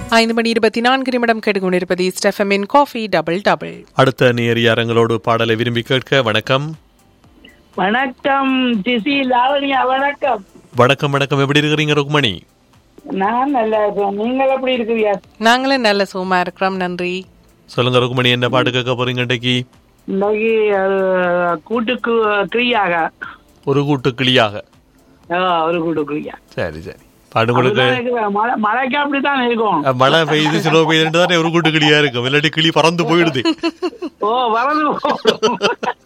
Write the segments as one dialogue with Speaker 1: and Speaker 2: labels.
Speaker 1: ஐந்து மணி இருபத்தி நான்கு நிமிடம் கேட்டுக்கொண்டிருப்பது ஸ்டெஃபமின் காஃபி டபுள் டபுள்
Speaker 2: அடுத்த நேரியாரங்களோடு பாடலை விரும்பி கேட்க வணக்கம்
Speaker 3: வணக்கம் திசி லாவணியா வணக்கம்
Speaker 2: வணக்கம் வணக்கம் எப்படி இருக்கிறீங்க ருக்மணி
Speaker 3: நான் நல்லா இருக்கேன் நீங்கள் எப்படி இருக்கிறீங்க
Speaker 1: நாங்களும் நல்ல சுகமா இருக்கிறோம் நன்றி
Speaker 2: சொல்லுங்க ருக்மணி என்ன பாட்டு கேட்க போறீங்க இன்றைக்கு
Speaker 3: இன்னைக்கு அஹ், கூட்டுக்கு கிரியாக
Speaker 2: ஒரு கூட்டு கிளியாக
Speaker 3: அஹ், ஒரு கூட்டு கிரியா
Speaker 2: சரி சரி பாட்டு கொடுக்க
Speaker 3: அப்படிதான் இருக்குது. மழை மழைக்கு அப்படித்தான் இருக்கும்
Speaker 2: அஹ், மழை பெய்யுது சிலோ பெய்யுதுன்னு தானே ஒரு கூட்டு கிளியா இருக்கும் இல்லாட்டி கிளி பறந்து போயிடுது
Speaker 3: ஓ வரது போகும்.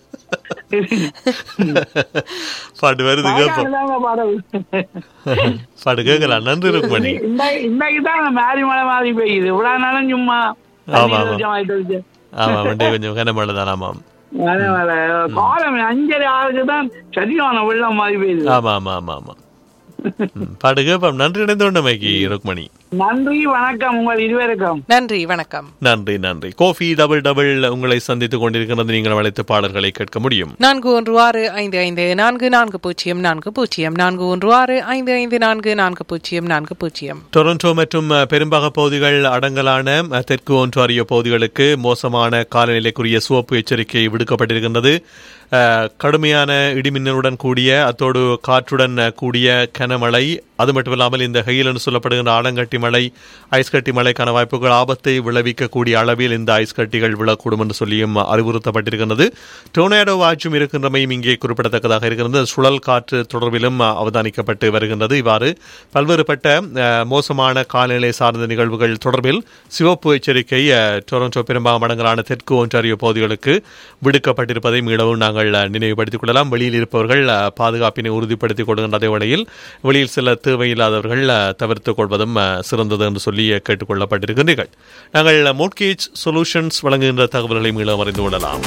Speaker 2: பாட்டு வருது கேட்போம்
Speaker 3: மழைக்காலதாங்க பாடல்.
Speaker 2: பாட்டு கேட்கலாம் நன்றி ருக்மணி
Speaker 3: இன்னைக்கு இன்னைக்கு தான் மாறி மழை மாதிரி பெய்யுது இவ்வளவு நாளும் சும்மா
Speaker 2: ஆமா, ஆமா.
Speaker 3: தண்ணி வாங்கிட்டு வந்து.
Speaker 2: ஆமா வண்டி கொஞ்சம் கன மழை தான் ஆமாம்
Speaker 3: மழை மழை காலம் அஞ்சரை ஆறுக்கு தான் சரியான வெள்ளம் மாதிரி பெய்யுது
Speaker 2: ஆமா ஆமா ஆமா ஆமா ம், பாட்டு கேட்போம் நன்றி இணைந்து கொண்டமைக்கு ருக்மணி
Speaker 3: நன்றி வணக்கம் உங்கள் இருவருக்கும்
Speaker 1: நன்றி வணக்கம்
Speaker 2: நன்றி நன்றி கோஃபி டபுள் டபுள் உங்களை சந்தித்துக் கொண்டிருக்கிறது நீங்கள் அழைத்த பாடல்களை கேட்க முடியும்
Speaker 1: நான்கு ஒன்று ஆறு ஐந்து ஐந்து நான்கு நான்கு பூஜ்ஜியம் நான்கு பூஜ்ஜியம் நான்கு ஒன்று ஆறு ஐந்து ஐந்து நான்கு நான்கு பூஜ்ஜியம் நான்கு பூஜ்ஜியம்
Speaker 2: டொரண்டோ மற்றும் அஹ், பெரும்பாக பகுதிகள் அடங்கலான அஹ், தெற்கு ஒன்றாரியோ பகுதிகளுக்கு மோசமான காலநிலைக்குரிய சிவப்பு எச்சரிக்கை விடுக்கப்பட்டிருக்கின்றது அஹ், கடுமையான இடிமின்னலுடன் கூடிய அத்தோடு காற்றுடன் அஹ், கூடிய கனமழை அது மட்டுமில்லாமல் இந்த ஹெயில் என்று சொல்லப்படுகின்ற ஆலங்கட்டி மழை ஐஸ் கட்டி மழைக்கான வாய்ப்புகள் ஆபத்தை விளைவிக்கக்கூடிய அளவில் இந்த ஐஸ் கட்டிகள் விழக்கூடும் என்று சொல்லியும் அறிவுறுத்தப்பட்டிருக்கின்றது டொர்னேடோ வாட்சும் இருக்கின்றமையும் இங்கே குறிப்பிடத்தக்கதாக இருக்கிறது சுழல் காற்று தொடர்பிலும் அஹ், அவதானிக்கப்பட்டு வருகின்றது இவ்வாறு பல்வேறுபட்ட அஹ், மோசமான காலநிலை சார்ந்த நிகழ்வுகள் தொடர்பில் சிவப்பு எச்சரிக்கை அஹ், டொரண்டோ பெரும்பாலும் மடங்களான தெற்கு ஒன்றாரியோ பகுதிகளுக்கு விடுக்கப்பட்டிருப்பதை மீளவும் நாங்கள் அஹ், நினைவுபடுத்திக் கொள்ளலாம் வெளியில் இருப்பவர்கள் அஹ், பாதுகாப்பினை உறுதிப்படுத்திக் கொள்கின்ற அதே வேளையில் வெளியில் செல்ல தேவையில்லாதவர்கள் அஹ், தவிர்த்துக் கொள்வதும் அஹ், சிறந்தது என்று சொல்லி அஹ், கேட்டுக்கொள்ளப்பட்டிருக்கின்றீர்கள் நாங்கள் மோட்கேஜ் சொல்யூஷன்ஸ் வழங்குகின்ற தகவல்களை மீளவும் அறிந்து கொள்ளலாம்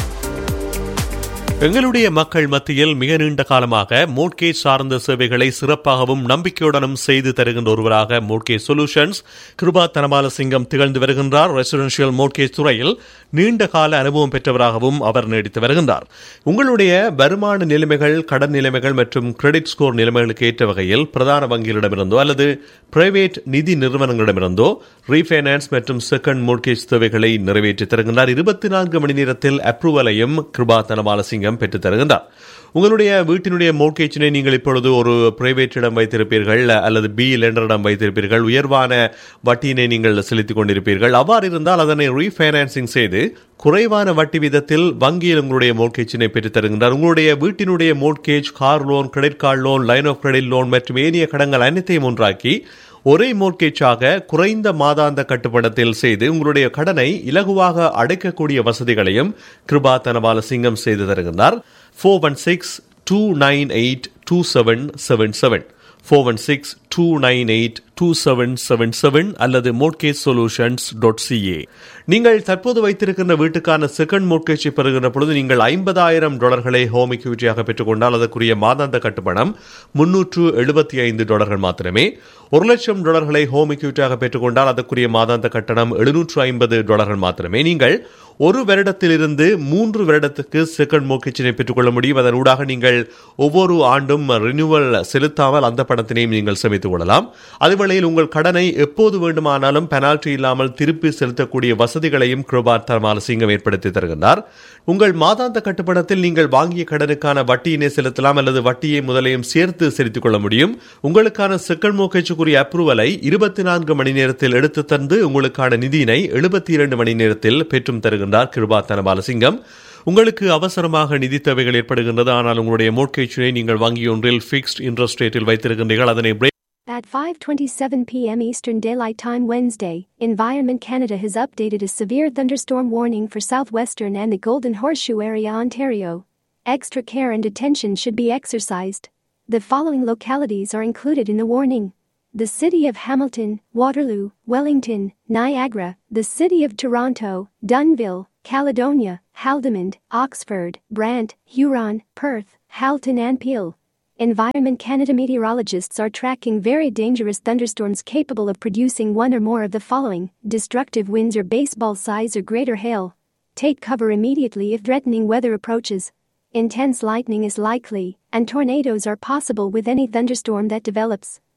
Speaker 2: எங்களுடைய மக்கள் மத்தியில் மிக நீண்ட காலமாக மோட்கேஜ் சார்ந்த சேவைகளை சிறப்பாகவும் நம்பிக்கையுடனும் செய்து தருகின்ற ஒருவராக மோட்கேஜ் சொல்யூஷன்ஸ் கிருபா தனபால சிங்கம் திகழ்ந்து வருகின்றார் ரெசிடென்ஷியல் மோட்கேஜ் துறையில் நீண்ட கால அனுபவம் பெற்றவராகவும் அவர் நீடித்து வருகின்றார் உங்களுடைய வருமான நிலைமைகள் கடன் நிலைமைகள் மற்றும் கிரெடிட் ஸ்கோர் நிலைமைகளுக்கு ஏற்ற வகையில் பிரதான வங்கிகளிடமிருந்தோ அல்லது பிரைவேட் நிதி நிறுவனங்களிடமிருந்தோ ரீஃபைனான்ஸ் மற்றும் செகண்ட் மோட்கேஜ் தேவைகளை நிறைவேற்றி தருகின்றார் இருபத்தி நான்கு மணி நேரத்தில் அப்ரூவலையும் கிருபா தனபால சிங்கம் பெற்றுத் தருகின்றார் உங்களுடைய வீட்டினுடைய மோட்கேஜினை நீங்கள் இப்பொழுது ஒரு பிரைவேட்டிடம் வைத்திருப்பீர்கள் அல்லது பி லெண்டரிடம் வைத்திருப்பீர்கள் உயர்வான வட்டியினை நீங்கள் செலுத்திக் கொண்டிருப்பீர்கள் அவ்வாறு இருந்தால் அதனை ரீஃபைனான்சிங் செய்து குறைவான வட்டி விதத்தில் வங்கியில் உங்களுடைய மோட்கேஜினை பெற்றுத் தருகின்றார் உங்களுடைய வீட்டினுடைய mortgage car loan credit card loan line of credit loan மற்றும் ஏனைய கடன்கள் அனைத்தையும் ஒன்றாக்கி ஒரே மோர்கேஜாக குறைந்த மாதாந்த கட்டுப்படத்தில் செய்து உங்களுடைய கடனை இலகுவாக அடைக்கக்கூடிய வசதிகளையும் கிருபா தனபால சிங்கம் செய்து தருகின்றார் four one six two nine eight two seven seven seven four one six two nine eight two seven seven seven அல்லது மோட்கேஜ் சொல்யூஷன்ஸ் டாட் சிஏ நீங்கள் தற்போது வைத்திருக்கின்ற வீட்டுக்கான செகண்ட் மோட்கேஜை பெறுகின்ற பொழுது நீங்கள் ஐம்பதாயிரம் டாலர்களை ஹோம் இக்யூரிட்டியாக பெற்றுக்கொண்டால் அதற்குரிய மாதாந்த கட்டுப்பணம் முன்னூற்று எழுபத்தி ஐந்து டாலர்கள் மாத்திரமே ஒரு லட்சம் டாலர்களை ஹோம் இக்யூரிட்டியாக பெற்றுக்கொண்டால் அதற்குரிய மாதாந்த கட்டணம் எழுநூற்று ஐம்பது டாலர்கள் மாத்திரமே நீங்கள் ஒரு வருடத்திலிருந்து மூன்று வருடத்துக்கு செகண்ட் மோட்கேஜினை பெற்றுக்கொள்ள முடியும் அதன் ஊடாக நீங்கள் ஒவ்வொரு ஆண்டும் ரினியூவல் செலுத்தாமல் அந்த பணத்தினையும் நீங்கள் சேமித்துக் கொள்ளலாம் அதேவேளையில் உங்கள் கடனை எப்போது வேண்டுமானாலும் பெனால்டி இல்லாமல் திருப்பி செலுத்தக்கூடிய வசதிகளையும் கிருபார் தர்மால சிங்கம் ஏற்படுத்தி தருகின்றார் உங்கள் மாதாந்த கட்டுப்பணத்தில் நீங்கள் வாங்கிய கடனுக்கான வட்டியினை செலுத்தலாம் அல்லது வட்டியை முதலையும் சேர்த்து செலுத்திக் கொள்ள முடியும் உங்களுக்கான செகண்ட் மோகேஜுக்குரிய அப்ரூவலை இருபத்தி நான்கு மணி நேரத்தில் எடுத்து தந்து உங்களுக்கான நிதியினை எழுபத்தி இரண்டு மணி நேரத்தில் பெற்றும் தருகின்றார் கிருபா தனபாலசிங்கம் உங்களுக்கு அவசரமாக நிதி தேவைகள் ஏற்படுகின்றது ஆனால் உங்களுடைய மோட்கேஜினை நீங்கள் வங்கி ஒன்றில் ஃபிக்ஸ்ட் இன்ட்ரெஸ்ட் ரேட்டில் வைத்திருக்கின்றீர்கள் அதனை break
Speaker 4: At 5:27 p.m. Eastern Daylight Time Wednesday, Environment Canada has updated a severe thunderstorm warning for southwestern and the Golden Horseshoe area, Ontario. Extra care and attention should be exercised. The following localities are included in the warning: the city of Hamilton, Waterloo, Wellington, Niagara, the city of Toronto, Dunville, Caledonia, Haldimand, Oxford, Brant, Huron, Perth, Halton, and Peel. Environment Canada meteorologists are tracking very dangerous thunderstorms capable of producing one or more of the following destructive winds or baseball size or greater hail. Take cover immediately if threatening weather approaches. Intense lightning is likely, and tornadoes are possible with any thunderstorm that develops.